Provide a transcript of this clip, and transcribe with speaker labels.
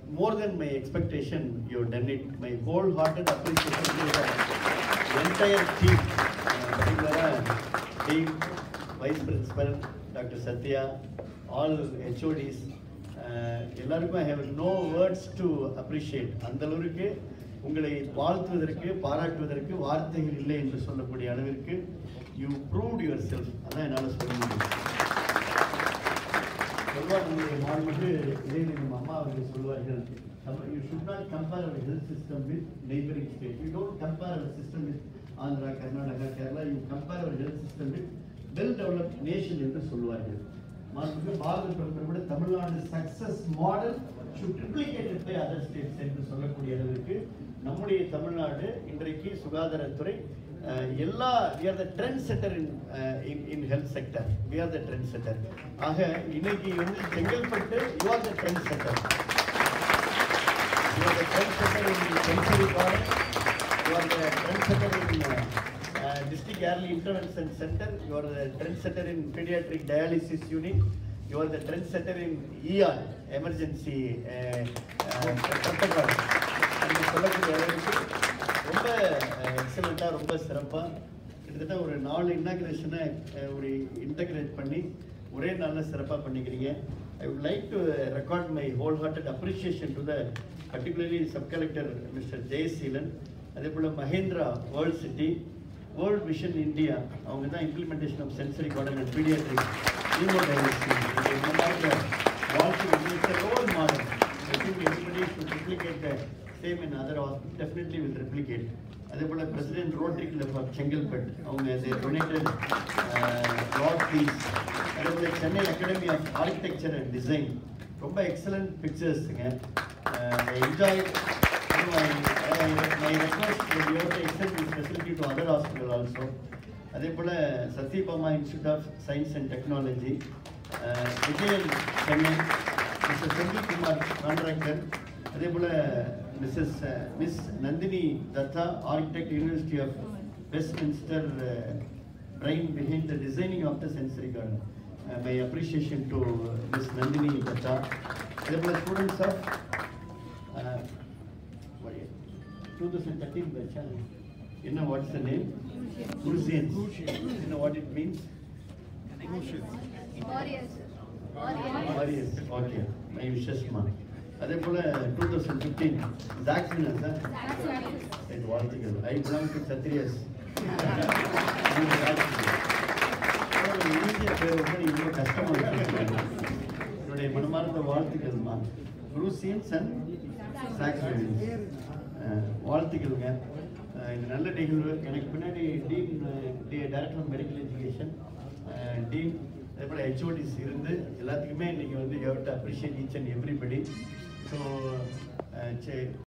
Speaker 1: more than my expectation, you've done it. My wholehearted appreciation to the entire team, uh, particularly Dean, Vice Principal, Dr. Satya, all HODs. Uh, எல்லாருக்கும் I have no words to appreciate அந்த அளவுக்கு உங்களை வாழ்த்துவதற்கு பாராட்டுவதற்கு வார்த்தைகள் இல்லை என்று சொல்லக்கூடிய அளவிற்கு you proved your self அதான் என்னால் சொல்ல முடியும் சொல்வார் நம்முடைய மாண்புக்கு இதை நம்ம அம்மா அவர்கள் சொல்வார்கள் you should not compare our health system with neighbouring state you don't compare our system with Andhra Karnataka Kerala you compare our health system with well developed nation என்று சொல்வார்கள் மாண்புக்கு பாரத பிரதமர் கூட Tamil Nadu success model should triplicated by other states என்று சொல்லக்கூடிய அளவிற்கு நம்முடைய தமிழ்நாடு இன்றைக்கு சுகாதாரத்துறை அஹ், எல்லா we are the trend setter in in in health sector we are the trend setter ஆக இன்னைக்கு வந்து Chengalpattu you are the trend setter you are the trend setter in sensory card you are the trend setter in district early intervention center you are the trend setter in pediatric dialysis unit you are the trend setter in ER emergency uh, uh, protocol என்று சொல்லக்கூடிய அளவுக்கு ரொம்ப எக்ஸலண்ட்டாக ரொம்ப சிறப்பாக கிட்டத்தட்ட ஒரு நாலு இன்னாகிரேஷனை ஒரு இன்டகிரேட் பண்ணி ஒரே நாளில் சிறப்பாக பண்ணிக்கிறீங்க I would like to record my whole hearted appreciation to the particularly sub collector mister Jayaseelan அதே போல் Mahindra world city world vision India அவங்க தான் implementation of sensory garden and paediatric வாழ்க்கை role model I think everybody should replicate the same in other hospitals, definitely will replicate. அதே போல president rotary club of Chengalpattu அவங்க they donated lot piece அதே போல Chennai academy of architecture and design ரொம்ப excellent பிக்சர்ஸுங்க enjoy my request you to extend this facility to other hospital also அதே போல Sathyabama institute of science and technology Vijayan Chennai mister Senthilkumar contractor அதே போல Mrs miss Nandini Dutta architect university of Westminster brain behind the designing of the sensory garden my appreciation to Miss Nandini Datta அதே போல students of two thousand thirteen பேட்சா என்ன what's the name குருசியன் என்ன what it means
Speaker 2: Warriors. Warriors.
Speaker 1: Warriors okay my விஷஸ்மா அதே போல two thousand fifteen ஜாக்சினா சார் என் வாழ்த்துக்கள் ஐ பிலாங் டு சத்ரியஸ் இந்திய பேர் வந்து இவ்வளோ கஷ்டமாக இருக்கு என்னுடைய மனமார்ந்த வாழ்த்துக்கள்மா குரூசியன்ஸ் அண்ட் சாக்ஸ்வேலியன்ஸ் வாழ்த்துக்கள்ங்க அஹ் இந்த நல்ல நிகழ்வு எனக்கு பின்னாடி dean director of medical education dean அதே போல் ஹெச்ஓடிஸ் இருந்து எல்லாத்துக்குமே இன்னைக்கு வந்து you have to appreciate each and everybody so